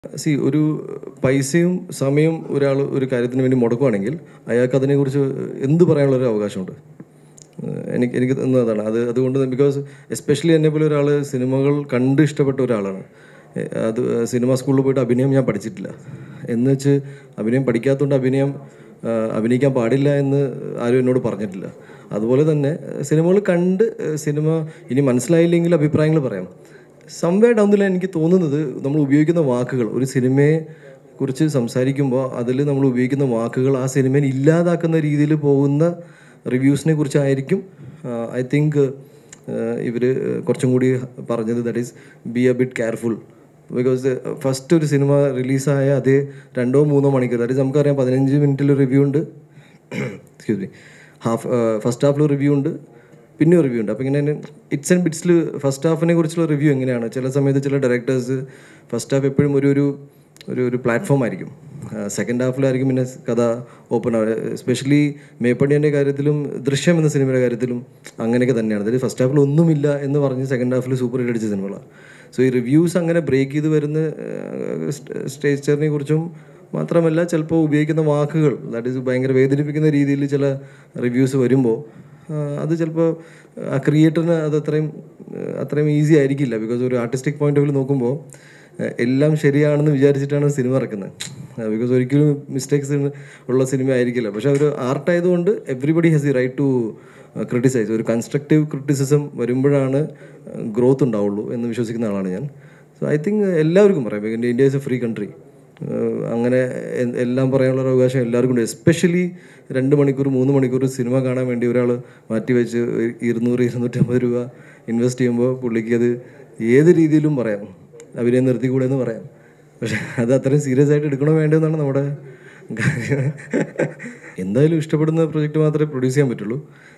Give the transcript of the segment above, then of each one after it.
C ഒരു പൈസയും സമയവും ഒരാൾ ഒരു കാര്യത്തിന് വേണ്ടി മുടക്കുവാണെങ്കിൽ അയാൾക്ക് അതിനെക്കുറിച്ച് എന്ത് പറയാനുള്ള ഒരു അവകാശമുണ്ട് ഏഹ് എനിക്ക് എനിക്ക് തോന്നുന്നതാണ് അത് അതുകൊണ്ട് ബിക്കോസ് എസ്പെഷ്യലി എന്നെ പോലെ ഒരാൾ സിനിമകൾ കണ്ട് ഇഷ്ടപ്പെട്ട ഒരാളാണ് ഏഹ് അത് സിനിമ സ്കൂളിൽ പോയിട്ട് അഭിനയം ഞാൻ പഠിച്ചിട്ടില്ല എന്ന് വെച്ച് അഭിനയം പഠിക്കാത്തതുകൊണ്ട് അഭിനയം ആഹ് അഭിനയിക്കാൻ പാടില്ല എന്ന് ആരും എന്നോട് പറഞ്ഞിട്ടില്ല അതുപോലെ തന്നെ സിനിമകൾ കണ്ട് ഏഹ് സിനിമ ഇനി മനസ്സിലായില്ലെങ്കിൽ അഭിപ്രായങ്ങൾ പറയാം സംവേ ഡൗൺ ദ ലൈൻ എനിക്ക് തോന്നുന്നത് നമ്മൾ ഉപയോഗിക്കുന്ന വാക്കുകൾ ഒരു സിനിമയെ കുറിച്ച് സംസാരിക്കുമ്പോൾ അതിൽ നമ്മൾ ഉപയോഗിക്കുന്ന വാക്കുകൾ ആ സിനിമയെ ഇല്ലാതാക്കുന്ന രീതിയിൽ പോകുന്ന റിവ്യൂസിനെ കുറിച്ചായിരിക്കും ഐ തിങ്ക് ഇവർ കുറച്ചും കൂടി പറഞ്ഞത് that is be a bit careful because first ഒരു സിനിമ റിലീസായ അതേ രണ്ടോ മൂന്നോ മണിക്കൂർ ദാറ്റ് ഈസ് നമുക്കറിയാം പതിനഞ്ച് മിനിറ്റിൽ റിവ്യൂ ഉണ്ട് എക്സ്ക്യൂസ് മീ ഹാഫ് ഫസ്റ്റ് ഹാഫിൽ റിവ്യൂ ഉണ്ട് പിന്നെ റിവ്യൂ ഉണ്ട് അപ്പോൾ ഇങ്ങനെ ഇറ്റ്സ് ആൻഡ് ബിറ്റ്സിൽ ഫസ്റ്റ് ഹാഫിനെ കുറിച്ചുള്ള റിവ്യൂ എങ്ങനെയാണ് ചില സമയത്ത് ചില ഡയറക്ടേഴ്സ് ഫസ്റ്റ് ഹാഫ് എപ്പോഴും ഒരു ഒരു ഒരു ഒരു പ്ലാറ്റ്ഫോം ആയിരിക്കും സെക്കൻഡ് ഹാഫിലായിരിക്കും പിന്നെ കഥ ഓപ്പൺ ആവുക എസ്പെഷ്യലി മേപ്പണ്ണിയൻ്റെ കാര്യത്തിലും ദൃശ്യം എന്ന സിനിമയുടെ കാര്യത്തിലും അങ്ങനെയൊക്കെ തന്നെയാണ് അതായത് ഫസ്റ്റ് ഹാഫിൽ ഒന്നുമില്ല എന്ന് പറഞ്ഞ് സെക്കൻഡ് ഹാഫിൽ സൂപ്പർ ഹിറ്റ് അടിച്ച സിനിമകളാണ് സോ ഈ റിവ്യൂസ് അങ്ങനെ ബ്രേക്ക് ചെയ്ത് വരുന്ന സ്റ്റേച്ചറിനെ കുറിച്ചും മാത്രമല്ല ചിലപ്പോൾ ഉപയോഗിക്കുന്ന വാക്കുകൾ ദാറ്റ് ഈസ് ഭയങ്കര വേദനിപ്പിക്കുന്ന രീതിയിൽ ചില റിവ്യൂസ് വരുമ്പോൾ അത് ചിലപ്പോൾ ആ ക്രിയേറ്ററിന് അത് അത്രയും ആഹ് അത്രയും ഈസി ആയിരിക്കില്ല ബിക്കോസ് ഒരു ആർട്ടിസ്റ്റിക് പോയിന്റ് ഓഫ് വ്യൂ നോക്കുമ്പോൾ ആഹ് എല്ലാം ശരിയാണെന്ന് വിചാരിച്ചിട്ടാണ് സിനിമ ഇറക്കുന്നത് ബിക്കോസ് ഒരിക്കലും മിസ്റ്റേക്സ് ഉള്ള സിനിമ ആയിരിക്കില്ല പക്ഷെ ഒരു ആർട്ട് ആയതുകൊണ്ട് everybody has the right to criticise ഒരു കൺസ്ട്രക്റ്റീവ് ക്രിറ്റിസിസം വരുമ്പോഴാണ് ഗ്രോത്ത് ഉണ്ടാവുള്ളൂ എന്ന് വിശ്വസിക്കുന്ന ആളാണ് ഞാൻ സോ ഐ തിങ്ക് എല്ലാവർക്കും പറയാം India is a free country ഏഹ് അങ്ങനെ എ- എല്ലാം പറയാനുള്ള ഒരു അവകാശം എല്ലാവർക്കും ഉണ്ട് എസ്പെഷ്യലി രണ്ട് മണിക്കൂർ മൂന്ന് മണിക്കൂർ സിനിമ കാണാൻ വേണ്ടി ഒരാൾ മാറ്റിവെച്ച് ഒരു ഇരുന്നൂറ് ഇരുന്നൂറ്റമ്പത് രൂപ ഇൻവെസ്റ്റ് ചെയ്യുമ്പോൾ പുള്ളിക്ക് അത് ഏത് രീതിയിലും പറയാം അഭിനയം നിർത്തിക്കൂടെ എന്ന് പറയാം പക്ഷെ അത് അത്രയും സീരിയസ് ആയിട്ട് എടുക്കണോ വേണ്ടതെന്നാണ് നമ്മുടെ കാര്യം എന്തായാലും ഇഷ്ടപ്പെടുന്ന പ്രൊജക്റ്റ് മാത്രമേ പ്രൊഡ്യൂസ് ചെയ്യാൻ പറ്റുള്ളൂ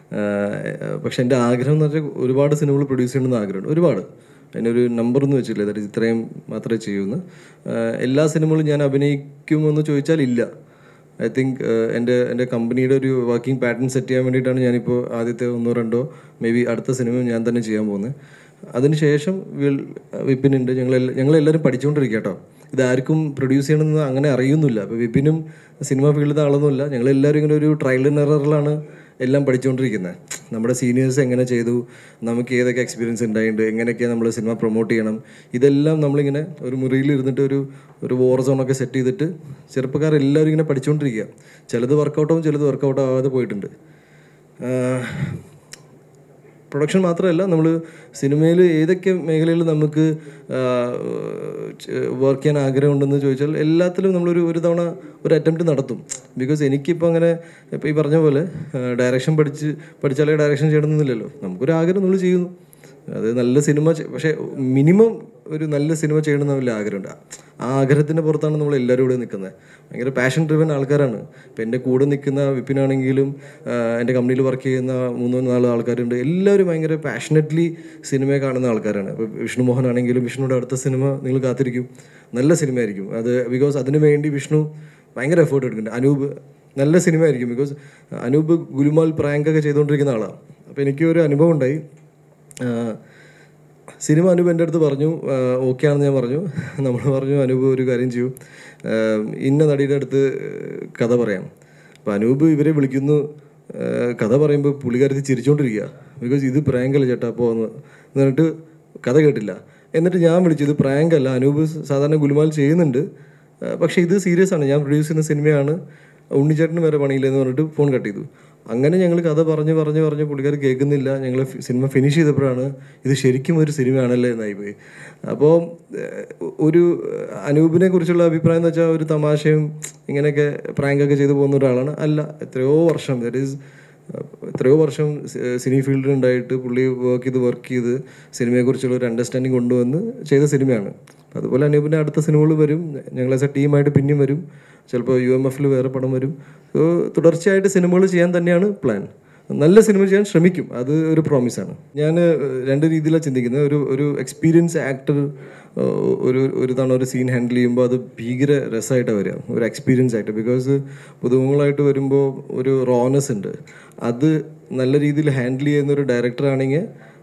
ആഹ് പക്ഷെ എൻ്റെ ആഗ്രഹം എന്ന് വെച്ചാൽ ഒരുപാട് സിനിമകൾ പ്രൊഡ്യൂസ് ചെയ്യണമെന്ന് ആഗ്രഹമുണ്ട് ഒരുപാട് അതിനൊരു നമ്പറൊന്നും വെച്ചില്ല ദാറ്റ് ഇത്രയും മാത്രമേ ചെയ്യുന്നു ആഹ് എല്ലാ സിനിമകളും ഞാൻ അഭിനയിക്കുമെന്ന് ചോദിച്ചാൽ ഇല്ല ഐ തിങ്ക് എൻ്റെ എൻ്റെ കമ്പനിയുടെ ഒരു വർക്കിംഗ് പാറ്റേൺ സെറ്റ് ചെയ്യാൻ വേണ്ടിയിട്ടാണ് ഞാനിപ്പോൾ ആദ്യത്തെ ഒന്നോ രണ്ടോ മേ ബി അടുത്ത സിനിമ ഞാൻ തന്നെ ചെയ്യാൻ പോകുന്നത് അതിനുശേഷം വിൽ വിപിനുണ്ട് ഞങ്ങൾ ഞങ്ങളെല്ലാവരും പഠിച്ചുകൊണ്ടിരിക്കുക കേട്ടോ ഇത് ആർക്കും പ്രൊഡ്യൂസ് ചെയ്യണമെന്ന് അങ്ങനെ അറിയുന്നില്ല അപ്പോൾ വിപിനും സിനിമ ഫീൽഡിൽ ആളൊന്നുമില്ല ഞങ്ങളെല്ലാവരും ഇങ്ങനെ ഒരു ട്രയൽ ആൻഡ് എററിലാണ് എല്ലാം പഠിച്ചുകൊണ്ടിരിക്കുന്നത് നമ്മുടെ സീനിയേഴ്സ് എങ്ങനെ ചെയ്തു നമുക്ക് ഏതൊക്കെ എക്സ്പീരിയൻസ് ഉണ്ടായിട്ടുണ്ട് എങ്ങനെയൊക്കെ നമ്മൾ സിനിമ പ്രൊമോട്ട് ചെയ്യണം ഇതെല്ലാം നമ്മളിങ്ങനെ ഒരു മുറിയിൽ ഇരുന്നിട്ട് ഒരു ഒരു വോർ സോണൊക്കെ സെറ്റ് ചെയ്തിട്ട് ചെറുപ്പക്കാരെല്ലാവരും ഇങ്ങനെ പഠിച്ചുകൊണ്ടിരിക്കുക ചിലത് വർക്കൗട്ടാവും ചിലത് വർക്കൗട്ട് ആവാതെ പോയിട്ടുണ്ട് പ്രൊഡക്ഷൻ മാത്രമല്ല നമ്മൾ സിനിമയിൽ ഏതൊക്കെ മേഖലയിൽ നമുക്ക് വർക്ക് ചെയ്യാൻ ആഗ്രഹമുണ്ടെന്ന് ചോദിച്ചാൽ എല്ലാത്തിലും നമ്മളൊരു ഒരു തവണ ഒരു അറ്റംപ്റ്റ് നടത്തും ബിക്കോസ് എനിക്കിപ്പോൾ അങ്ങനെ ഇപ്പോൾ ഈ പറഞ്ഞ പോലെ ഡയറക്ഷൻ പഠിച്ച് പഠിച്ചാലേ ഡയറക്ഷൻ ചെയ്യണമെന്നില്ലല്ലോ നമുക്കൊരു ആഗ്രഹം നമ്മൾ ചെയ്യുന്നു അത് നല്ല സിനിമ ചെ- പക്ഷേ മിനിമം ഒരു നല്ല സിനിമ ചെയ്യണമെന്ന് വലിയ ആഗ്രഹമുണ്ട് ആ ആഗ്രഹത്തിൻ്റെ പുറത്താണ് നമ്മൾ എല്ലാവരും ഇവിടെ നിൽക്കുന്നത് ഭയങ്കര പാഷൻ ഡ്രിവൻ ആൾക്കാരാണ് ഇപ്പം എൻ്റെ കൂടെ നിൽക്കുന്ന വിപിനാണെങ്കിലും ആഹ് എൻ്റെ കമ്പനിയിൽ വർക്ക് ചെയ്യുന്ന മൂന്നോ നാലോ ആൾക്കാരുണ്ട് എല്ലാവരും ഭയങ്കര പാഷനറ്റ്ലി സിനിമയെ കാണുന്ന ആൾക്കാരാണ് ഇപ്പോൾ വിഷ്ണു മോഹൻ ആണെങ്കിലും വിഷ്ണുയുടെ അടുത്ത സിനിമ നിങ്ങൾ കാത്തിരിക്കും നല്ല സിനിമയായിരിക്കും അത് ബിക്കോസ് അതിനു വേണ്ടി വിഷ്ണു ഭയങ്കര എഫേർട്ട് എടുക്കുന്നുണ്ട് അനൂപ് നല്ല സിനിമ ആയിരിക്കും ബിക്കോസ് അനൂപ് ഗുലുമാൽ പ്രാങ്ക് ഒക്കെ ചെയ്തുകൊണ്ടിരിക്കുന്ന ആളാണ് അപ്പോൾ എനിക്ക് ഒരു അനുഭവം ഉണ്ടായി ആഹ് സിനിമ അനൂപ് എൻ്റെ അടുത്ത് പറഞ്ഞു ഓക്കെ ആണെന്ന് ഞാൻ പറഞ്ഞു നമ്മൾ പറഞ്ഞു അനൂപ് ഒരു കാര്യം ചെയ്യൂ ആഹ് ഇന്ന നടിയുടെ അടുത്ത് കഥ പറയാം അപ്പോൾ അനൂപ് ഇവരെ വിളിക്കുന്നു ആഹ് കഥ പറയുമ്പോൾ പുള്ളിക്കാരത്തി ചിരിച്ചുകൊണ്ടിരിക്കുക ബിക്കോസ് ഇത് പ്രാങ്കല്ല ചേട്ടാ അപ്പോൾ എന്ന് എന്നിട്ട് കഥ കേട്ടില്ല എന്നിട്ട് ഞാൻ വിളിച്ചു ഇത് പ്രാങ്ക് അല്ല അനൂപ് സാധാരണ ഗുലുമാൽ ചെയ്യുന്നുണ്ട് ആഹ് പക്ഷേ ഇത് സീരിയസ് ആണ് ഞാൻ പ്രൊഡ്യൂസ് ചെയ്യുന്ന സിനിമയാണ് ഉണ്ണിച്ചേട്ടന് വേറെ പണിയില്ലെന്ന് പറഞ്ഞിട്ട് ഫോൺ കട്ട് ചെയ്തു അങ്ങനെ ഞങ്ങൾ കഥ പറഞ്ഞ് പറഞ്ഞ് പറഞ്ഞ് പുള്ളിക്കാർ കേൾക്കുന്നില്ല ഞങ്ങൾ സിനിമ ഫിനിഷ് ചെയ്തപ്പോഴാണ് ഇത് ശരിക്കും ഒരു സിനിമയാണല്ലേ എന്നായി പോയി അപ്പോൾ ഒരു അനൂപിനെ കുറിച്ചുള്ള അഭിപ്രായം എന്ന് വെച്ചാൽ ഒരു തമാശയും ഇങ്ങനെയൊക്കെ പ്രാങ്കൊക്കെ ചെയ്തു പോകുന്ന ഒരാളാണ് അല്ല എത്രയോ വർഷം ദാറ്റ് ഈസ് എത്രയോ വർഷം സി- സിനി ഫീൽഡിൽ ഉണ്ടായിട്ട് പുള്ളി വർക്ക് ചെയ്ത് വർക്ക് ചെയ്ത് സിനിമയെക്കുറിച്ചുള്ള ഒരു അണ്ടർസ്റ്റാൻഡിങ് കൊണ്ടുവന്ന് ചെയ്ത സിനിമയാണ് അപ്പോൾ അതുപോലെ അനൂപിൻ്റെ അടുത്ത സിനിമകൾ വരും ഞങ്ങൾ ആസ് എ ടീമായിട്ട് പിന്നെയും വരും ചിലപ്പോൾ യു എം എഫിൽ വേറെ പടം വരും സോ തുടർച്ചയായിട്ട് സിനിമകൾ ചെയ്യാൻ തന്നെയാണ് പ്ലാൻ നല്ല സിനിമ ചെയ്യാൻ ശ്രമിക്കും അത് ഒരു പ്രോമിസാണ് ഞാൻ രണ്ട് രീതിയിലാണ് ചിന്തിക്കുന്നത് ഒരു ഒരു എക്സ്പീരിയൻസ് ആക്ടർ ഒരു ഒരു തവണ ഒരു സീൻ ഹാൻഡിൽ ചെയ്യുമ്പോൾ അത് ഭീകര രസമായിട്ടാണ് വരിക ഒരു എക്സ്പീരിയൻസ് ആയിട്ട് ബിക്കോസ് പുതുമുഖങ്ങളായിട്ട് വരുമ്പോൾ ഒരു റോനെസ് ഉണ്ട് അത് നല്ല രീതിയിൽ ഹാൻഡിൽ ചെയ്യുന്ന ഒരു ഡയറക്ടർ ആണെങ്കിൽ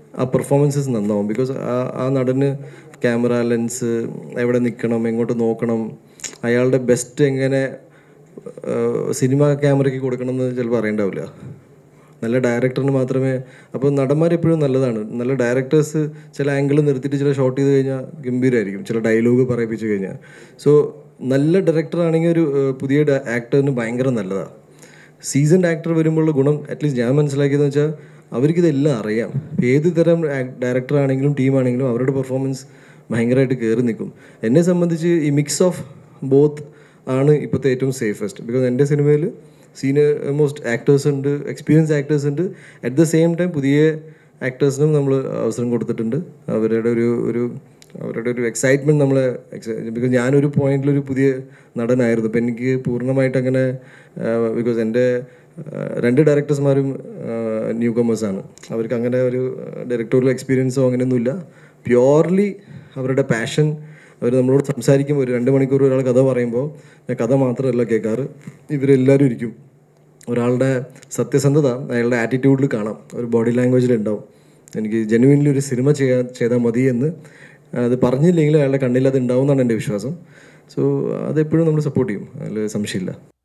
ആ പെർഫോമൻസസ് നന്നാവും ബിക്കോസ് ആ ആ നടന് ക്യാമറ ലെൻസ് എവിടെ നിൽക്കണം എങ്ങോട്ട് നോക്കണം അയാളുടെ ബെസ്റ്റ് എങ്ങനെ സിനിമ ക്യാമറയ്ക്ക് കൊടുക്കണം എന്ന് ചിലപ്പോൾ അറിയണ്ടാവില്ല നല്ല ഡയറക്ടറിന് മാത്രമേ അപ്പോൾ നടന്മാർ എപ്പോഴും നല്ലതാണ് നല്ല ഡയറക്ടേഴ്സ് ചില ആംഗിൾ നിർത്തിയിട്ട് ചില ഷോട്ട് ചെയ്ത് കഴിഞ്ഞാൽ ഗംഭീരമായിരിക്കും ചില ഡയലോഗ് പറയിപ്പിച്ച് കഴിഞ്ഞാൽ സോ നല്ല ഡയറക്ടർ ആണെങ്കിൽ ഒരു ഏഹ്, പുതിയ ആക്ടറിന് ഭയങ്കര നല്ലതാണ് സീസൺഡ് ആക്ടർ വരുമ്പോഴുള്ള ഗുണം അറ്റ്ലീസ്റ്റ് ഞാൻ മനസ്സിലാക്കിയതെന്ന് വെച്ചാൽ അവർക്കിതെല്ലാം അറിയാം ഇപ്പം ഏത് തരം ഡയറക്ടർ ആണെങ്കിലും ടീമാണെങ്കിലും അവരുടെ പെർഫോമൻസ് ഭയങ്കരമായിട്ട് കയറി നിൽക്കും എന്നെ സംബന്ധിച്ച് ഈ മിക്സ് ഓഫ് ബോത്ത് ആണ് ഇപ്പോഴത്തെ ഏറ്റവും സേഫസ്റ്റ് ബിക്കോസ് എൻ്റെ സിനിമയിൽ സീനിയർ മോസ്റ്റ് ആക്ടേഴ്സ് ഉണ്ട് എക്സ്പീരിയൻസ് ആക്ടേഴ്സ് ഉണ്ട് അറ്റ് ദ സെയിം ടൈം പുതിയ ആക്ടേഴ്സിനും നമ്മൾ അവസരം കൊടുത്തിട്ടുണ്ട് അവരുടെ ഒരു ഒരു അവരുടെ ഒരു എക്സൈറ്റ്മെൻറ്റ് നമ്മളെ ബിക്കോസ് ഞാനൊരു പോയിന്റിൽ ഒരു പുതിയ നടനായിരുന്നു അപ്പം എനിക്ക് പൂർണ്ണമായിട്ട് അങ്ങനെ ബിക്കോസ് എൻ്റെ ആ, രണ്ട് ഡയറക്ടേഴ്സ്മാരും ന്യൂ കമേഴ്സാണ് അവർക്ക് അങ്ങനെ ഒരു ഡയറക്ടോറിയൽ എക്സ്പീരിയൻസോ അങ്ങനെയൊന്നുമില്ല പ്യോർലി അവരുടെ പാഷൻ അവർ നമ്മളോട് സംസാരിക്കുമ്പോൾ ഒരു രണ്ട് മണിക്കൂർ ഒരാൾ കഥ പറയുമ്പോൾ ഞാൻ കഥ മാത്രമല്ല കേൾക്കാറ് ഇവരെല്ലാവരും ഇരിക്കും ഒരാളുടെ സത്യസന്ധത അയാളുടെ ആറ്റിറ്റ്യൂഡിൽ കാണാം ഒരു ബോഡി ലാംഗ്വേജിൽ ഉണ്ടാവും എനിക്ക് ജെനുവിൻലി ഒരു സിനിമ ചെയ്യാൻ ചെയ്താൽ മതി എന്ന് അത് പറഞ്ഞില്ലെങ്കിലും അയാളുടെ കണ്ണിൽ അത് ഉണ്ടാവും എന്നാണ് എൻ്റെ വിശ്വാസം സോ അതെപ്പോഴും നമ്മൾ സപ്പോർട്ട് ചെയ്യും അതിൽ സംശയമില്ല